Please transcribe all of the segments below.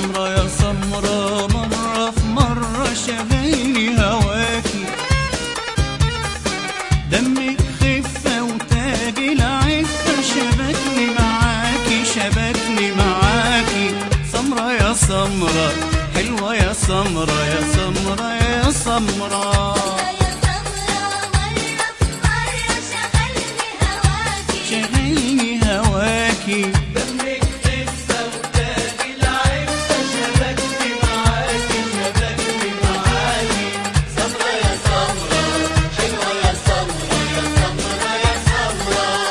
سمرة يا سمرة مرة في مرة شغلني هواكي دمك خفة وتاج العفة شبكني معاكي شبكني معاكي سمرة يا سمرة حلوة يا سمرة يا سمرة يا سمرة يا سمرة مرة في مرة شغلني هواكي شغلني هواكي دمك خفة وتاج العفة شبكني معاكي شبكني معاكي سمرة يا سمرة حلوة يا سمرة يا سمرة يا سمرة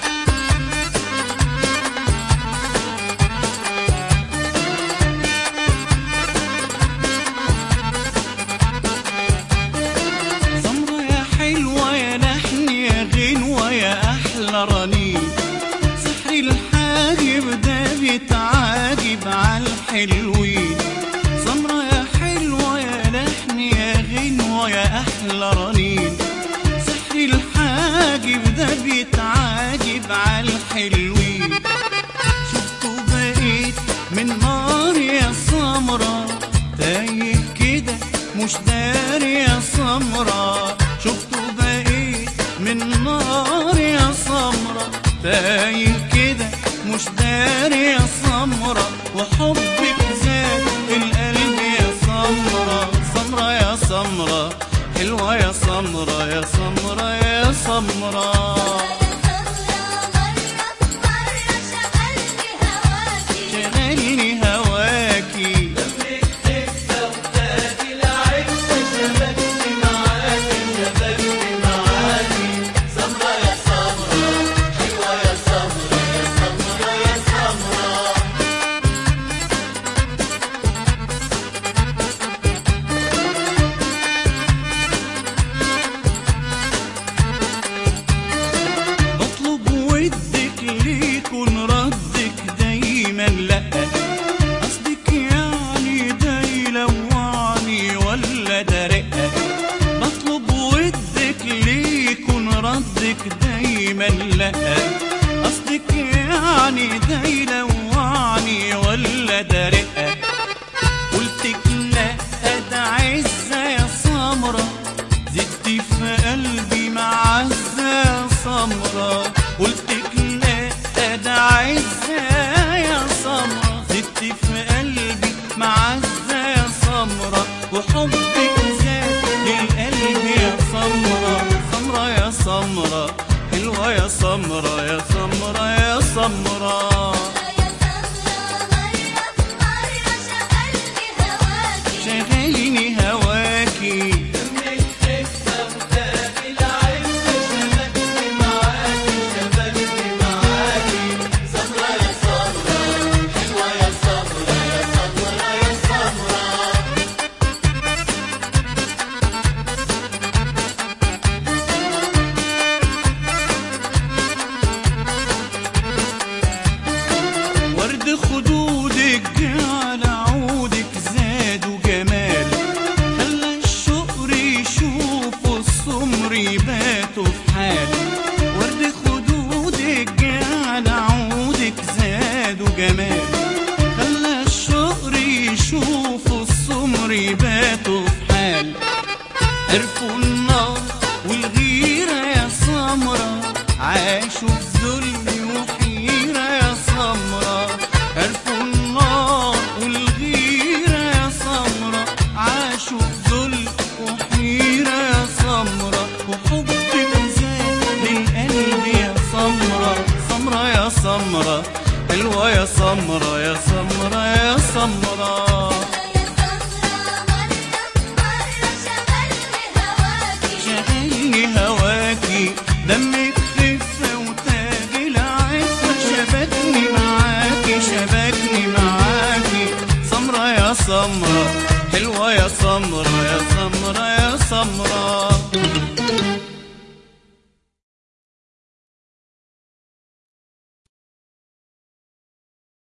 سمرة يا حلوة يا لحن يا غنوة يا أحلى رنين سحر الحاجب ده بيتعاجب عالحلوين سمرة يا حلوة يا لحن يا غنوة يا أحلى رنين سحر الحاجب ده بيتعاجب عالحلوين شفته بقيت من نار يا سمرة تايه كده مش داري يا سمرة شفته بقيت من نار يا سمرة تايه كده مش داري يا سمرة وحبك زاد القلب يا سمرة سمرة يا سمرة حلوة يا سمرة يا سمرة يا سمرة يا سمرة مرة في مرة شغلني هواكي شغلني هواكي بطلب ودك ليكن ردك دايما لا قصدك يعني ده يلوعني ولا ده رقة بطلب ودك ليكن ردك دايما لا قصدك يعني ده يلوعني ولا ده رقة قلتك لا ده عزة يا سمرة زدتي في قلبي معزة يا سمرة قلتك لا ده عزة يا سمرة زدتي في قلبي معزة يا سمرة وحبك زاد للقلب يا سمرة سمرة يا سمرة حلوة يا سمرة يا سمرة يا سمرة يا سمرة مرة في مرة شغلني هواكي شغلني هواكي ورد خدودك جعل عودك زاد وجمال خلى الشقر يشوفوا السمر يباتوا في حال ورد خدودك جعل عودك زاد وجمال خلى الشقر يشوفوا السمر يباتوا في حال عرفوا النار والغيرة يا سمرة عاشوا في ذل وحيرة يا سمرة عرفوا النار والغيرة يا سمرة عاشوا في ذل وحيرة يا سمرة وحبك زاد للقلب يا سمرة سمرة يا سمرة حلوة يا سمرة يا سمرة يا سمرة يا سمرة مرة في مرة شغلني هواكي شغلني هواكي دمك خفة وتاج العفة شبكني معاكي شبكني معاكي سمرة يا سمرة حلوة يا سمرة يا سمرة يا سمرة